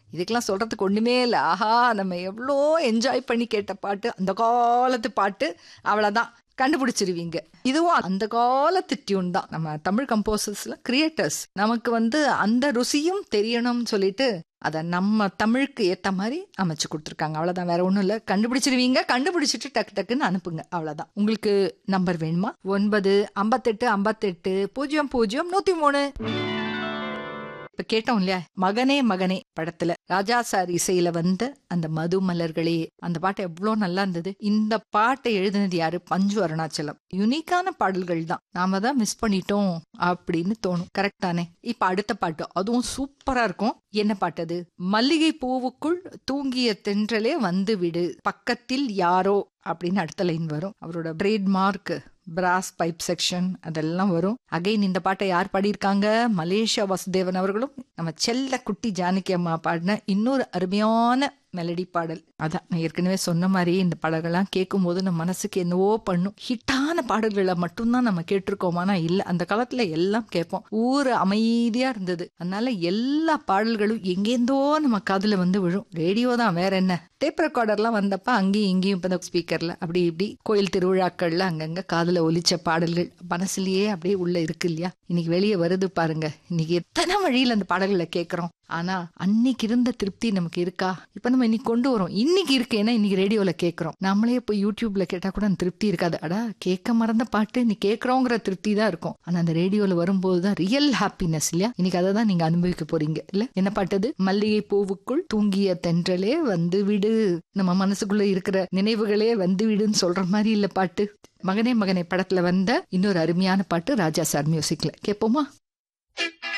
இதுக்கெல்லாம் சொல்றதுக்கு ஒண்ணுமே இல்லை ஆஹா நம்ம எவ்வளோ என்ஜாய் பண்ணி கேட்ட பாட்டு அந்த காலத்து பாட்டு அவ்வளோதான் கண்டுபிடிச்சிருவீங்க இதுவும் அந்த காலத்து டியூன் தான் நம்ம தமிழ் கம்போசர்ஸ்ல கிரியேட்டர்ஸ் நமக்கு வந்து அந்த ருசியும் தெரியணும்னு சொல்லிட்டு அதை நம்ம தமிழுக்கு ஏத்த மாதிரி அமைச்சு கொடுத்துருக்காங்க அவ்வளவுதான் வேற ஒண்ணும் இல்ல கண்டுபிடிச்சிருவீங்க கண்டுபிடிச்சிட்டு டக்கு டக்குன்னு அனுப்புங்க அவ்வளவுதான் உங்களுக்கு நம்பர் வேணுமா ஒன்பது ஐம்பத்தெட்டு ஐம்பத்தெட்டு பூஜ்ஜியம் பூஜ்ஜியம் நூத்தி மூணு இப்ப கேட்டோம் இல்லையா மகனே மகனே படத்துல ராஜா சார் இசையில வந்த அந்த மது மலர்களே அந்த பாட்டு எவ்வளவு நல்லா இருந்தது இந்த பாட்டை எழுதினது யாரு பஞ்சு அருணாச்சலம் யுனிக்கான பாடல்கள் தான் நாம தான் மிஸ் பண்ணிட்டோம் அப்படின்னு தோணும் கரெக்ட் தானே இப்ப அடுத்த பாட்டு அதுவும் சூப்பரா இருக்கும் என்ன பாட்டு அது மல்லிகை பூவுக்குள் தூங்கிய தென்றலே வந்து விடு பக்கத்தில் யாரோ அப்படின்னு அடுத்த லைன் வரும் அவரோட ட்ரேட்மார்க் பிராஸ் பைப் செக்ஷன் அதெல்லாம் வரும் அகைன் இந்த பாட்டை யார் பாடியிருக்காங்க மலேசியா வாசுதேவன் அவர்களும் நம்ம செல்ல குட்டி ஜானகி அம்மா பாடின இன்னொரு அருமையான மெலடி பாடல் அதான் நான் ஏற்கனவே சொன்ன மாதிரி இந்த பாடல்கள்லாம் கேட்கும் போது நம்ம மனசுக்கு என்னவோ பண்ணும் ஹிட்டான பாடல்களை மட்டும்தான் நம்ம கேட்டிருக்கோமானா இல்ல அந்த காலத்துல எல்லாம் கேட்போம் ஊர் அமைதியா இருந்தது அதனால எல்லா பாடல்களும் எங்கேருந்தோ நம்ம காதுல வந்து விழும் ரேடியோ தான் வேற என்ன டேப் ரெக்கார்டர்லாம் வந்தப்ப அங்கேயும் இங்கேயும் இப்போ ஸ்பீக்கர்ல அப்படி இப்படி கோயில் திருவிழாக்கள்ல அங்கங்க காதுல ஒலிச்ச பாடல்கள் மனசுலயே அப்படியே உள்ள இருக்கு இல்லையா இன்னைக்கு வெளியே வருது பாருங்க இன்னைக்கு எத்தனை வழியில அந்த பாடல்களை கேட்கறோம் ஆனா அன்னைக்கு இருந்த திருப்தி நமக்கு இருக்கா இப்ப நம்ம இன்னைக்கு கொண்டு வரோம் இன்னைக்கு இருக்கு ஏன்னா இன்னைக்கு ரேடியோல கேட்கறோம் நம்மளே போய் யூடியூப்ல கேட்டா கூட அந்த திருப்தி இருக்காது அடா கேட்க மறந்த பாட்டு நீ கேட்கறோங்கிற திருப்தி தான் இருக்கும் ஆனா அந்த ரேடியோல வரும்போது தான் ரியல் ஹாப்பினஸ் இல்லையா இன்னைக்கு அதை தான் நீங்க அனுபவிக்க போறீங்க இல்ல என்ன பாட்டது மல்லிகை பூவுக்குள் தூங்கிய தென்றலே வந்து விடு நம்ம மனசுக்குள்ள இருக்கிற நினைவுகளே வந்து விடுன்னு சொல்ற மாதிரி இல்ல பாட்டு மகனே மகனே படத்துல வந்த இன்னொரு அருமையான பாட்டு ராஜா சார் மியூசிக்ல கேட்போமா